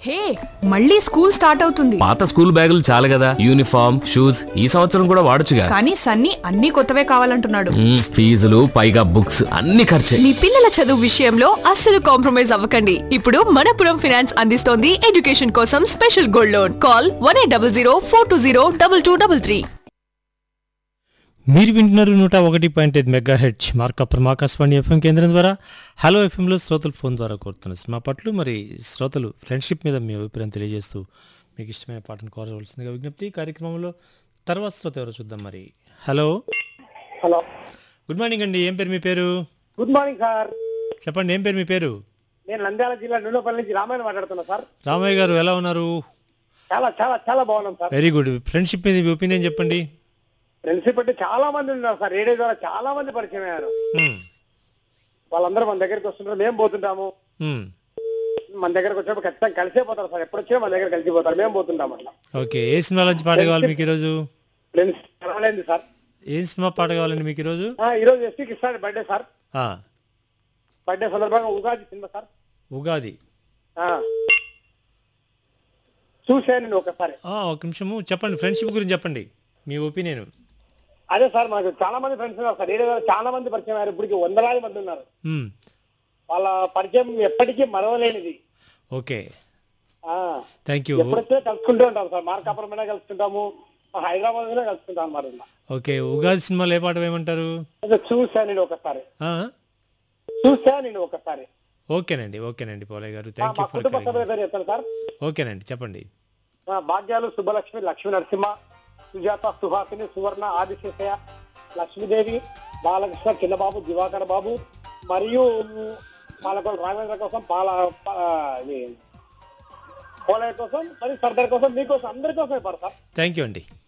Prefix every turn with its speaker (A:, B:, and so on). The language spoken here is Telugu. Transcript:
A: హే మళ్ళీ స్కూల్ స్టార్ట్ అవుతుంది
B: పాత స్కూల్ బ్యాగులు చాలు కదా యూనిఫామ్ షూస్ ఈ సంవత్సరం కూడా వాడొచ్చుగా
A: కానీ సన్నీ అన్ని కొత్తవే కావాలంటున్నాడు
B: మ్మ్, ఫీజులు పైగా బుక్స్ అన్ని ఖర్చే
C: మీ పిల్లల చదువు విషయంలో అస్సలు కాంప్రమైజ్ అవ్వకండి ఇప్పుడు మనపురం ఫైనాన్స్ అందిస్తోంది ఎడ్యుకేషన్ కోసం special gold loan call one eight double zero four two zero double two double three
D: మీరు వింటున్నారు నూట ఒకటి పాయింట్ ఐదు mega H Markapuram Akashvani FM కేంద్రం ద్వారా హలో ఎఫ్ఎంలో శ్రోతలు ఫోన్ ద్వారా కోరుతున్నారు మా పట్ల మరి శ్రోతలు ఫ్రెండ్షిప్ మీద మీ అభిప్రాయం తెలియజేస్తూ మీకు ఇష్టమైన పాటను కోరవలసిందిగా విజ్ఞప్తి ఈ కార్యక్రమంలో తర్వాత శ్రోత ఎవరో చూద్దాం మరి హలో
E: హలో
D: గుడ్ మార్నింగ్ అండి ఏం పేరు మీ పేరు
E: గుడ్ మార్నింగ్ సార్
D: చెప్పండి ఏం పేరు మీ పేరు
E: నేను నంద్యాల జిల్లా నూనెపల్లి నుంచి రామాయణ మాట్లాడుతున్నా సార్
D: రామయ్య గారు ఎలా ఉన్నారు
E: చాలా చాలా చాలా బాగున్నాం సార్
D: వెరీ గుడ్ ఫ్రెండ్షిప్ మీద మీ ఒపీనియన్ చెప్పండి
E: ఫ్రెండ్షిప్ అంటే చాలా మంది ఉన్నారు సార్ రేడియో ద్వారా చాలా మంది పరిచయం అయ్యారు
D: మ్మ్.
E: వాళ్ళందరూ మన దగ్గరికి వస్తుంటారు మేము పోతుంటాము
D: మ్మ్.
E: మన దగ్గరకు వచ్చినప్పుడు ఖచ్చితంగా కలిసే పోతారు సార్ ఎప్పుడు వచ్చినా మన దగ్గర కలిసిపోతారు మేము పోతుంటాం అట్లా
D: ఓకే ఏ సినిమా నుంచి పాట కావాలి మీకు ఈరోజు
E: ఫ్రెండ్స్ కలవలేదు సార్
D: ఏ సినిమా పాట కావాలండి మీకు ఈరోజు
E: ఆ, ఈ రోజు ఎస్టీ కృష్ణ బర్త్డే సార్
D: ఆ,
E: బర్త్డే సందర్భంగా ఉగాది సినిమా సార్
D: ఉగాది
E: ఆ. చూశాను నేను ఒకసారి
D: ఆ, ఒక నిమిషము చెప్పండి ఫ్రెండ్షిప్ గురించి చెప్పండి మీ ఒపీనియన్
E: అదే సార్ మాకు చాలా మంది ఫ్రెండ్స్ ఉన్నారు సార్ రేడియో ద్వారా చాలా మంది పరిచయం అయ్యారు ఇప్పటికి వందలాది మంది ఉన్నారు వాళ్ళ పరిచయం ఎప్పటికీ మరవలేనిది
D: ఓకే
E: ఆ
D: థ్యాంక్ యూ
E: ఎప్పుడైతే కలుసుకుంటూ ఉంటాం సార్ మార్కాపురం మీద కలుసుకుంటాము హైదరాబాద్ లో కలుసుకుంటాం మరి
D: ఓకే ఉగాది సినిమాలో ఏ పాట వేయమంటారు
E: అదే చూసా నేను ఒకసారి
D: ఆ,
E: చూసా నేను ఒకసారి
D: ఓకేనండి ఓకేనండి పోలయ్య గారు
E: ఆ,
D: థ్యాంక్
E: మా
D: యూ ఫర్
E: కుటుంబ సభ్యుల పేరు చెప్తాను సార్
D: ఓకేనండి చెప్పండి
E: ఆ, భాగ్యాలు సుబ్బలక్ష్మి లక్ష్మీ నరసింహ సుజాత సుహాసిని సువర్ణ ఆదిశేషయ లక్ష్మీదేవి బాలకృష్ణ చిన్నబాబు దివాకర్ బాబు మరియు పాలకొల రాఘవేంద్ర కోసం పాల పా- ఇది, పోలయ్య కోసం మరియు సర్దార్ కోసం మీకోసం అందరి కోసం సార్
D: థ్యాంక్ యూ అండి